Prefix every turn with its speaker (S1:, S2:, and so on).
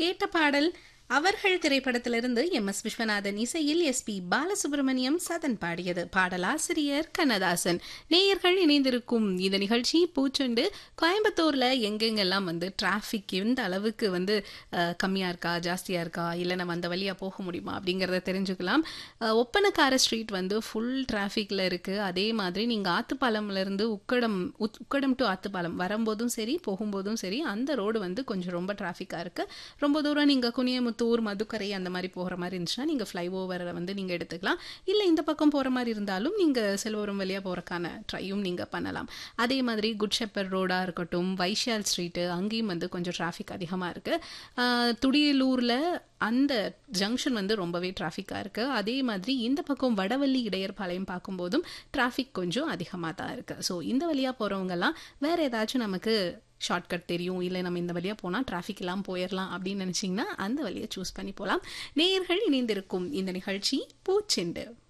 S1: கேட்ட பாடல் அவர்கள் திரைப்படத்திலிருந்து எம் எஸ் விஸ்வநாதன் இசையில் எஸ் பி பாலசுப்ரமணியம் சதன் பாடியது பாடலாசிரியர் கண்ணதாசன் நேயர்கள் இணைந்திருக்கும் இந்த நிகழ்ச்சி பூச்செண்டு கோயம்புத்தூர்ல எங்கெங்கெல்லாம் வந்து டிராஃபிக் எந்த அளவுக்கு வந்து அஹ், கம்மியா இருக்கா ஜாஸ்தியா இருக்கா இல்லை நம்ம அந்த வழியா போக முடியுமா அப்படிங்கிறத தெரிஞ்சுக்கலாம் அஹ், ஒப்பனக்கார ஸ்ட்ரீட் வந்து ஃபுல் டிராஃபிக்ல இருக்கு அதே மாதிரி நீங்க ஆத்துப்பாலம்ல இருந்து உக்கடம் உத்- உக்கடம் டு ஆத்துப்பாலம் வரும்போதும் சரி போகும்போதும் சரி அந்த ரோடு வந்து கொஞ்சம் ரொம்ப டிராஃபிக்காக இருக்கு ரொம்ப தூரம் நீங்க குனியமுத்தூர் மதுக்கரை அந்த மாதிரி போகிற மாதிரி இருந்துச்சுன்னா நீங்க ஃப்ளை ஓவரை வந்து நீங்க எடுத்துக்கலாம் இல்லை இந்த பக்கம் போற மாதிரி இருந்தாலும் நீங்க செல்வரம் வழியா போறதுக்கான ட்ரையும் நீங்க பண்ணலாம் அதே மாதிரி குட் ஷெப்பர் ரோடா இருக்கட்டும் வைஷால் ஸ்ட்ரீட்டு அங்கேயும் வந்து கொஞ்சம் டிராஃபிக் அதிகமா இருக்கு ஆஹ் துடியலூர்ல அந்த ஜங்ஷன் வந்து ரொம்பவே டிராஃபிக்காக இருக்குது அதே மாதிரி இந்த பக்கம் வடவள்ளி இடையர்பாளையம் பார்க்கும்போதும் டிராஃபிக் கொஞ்சம் அதிகமாக தான் இருக்குது ஸோ இந்த வழியாக போகிறவங்கெல்லாம் வேறு ஏதாச்சும் நமக்கு ஷார்ட்கட் தெரியும் இல்லை நம்ம இந்த வழியாக போனால் டிராஃபிக் எல்லாம் போயிடலாம் அப்படின்னு நினச்சிங்கன்னா அந்த வழியை சூஸ் பண்ணி போகலாம் நேயர்கள் இணைந்திருக்கும் இந்த நிகழ்ச்சி பூச்செண்டு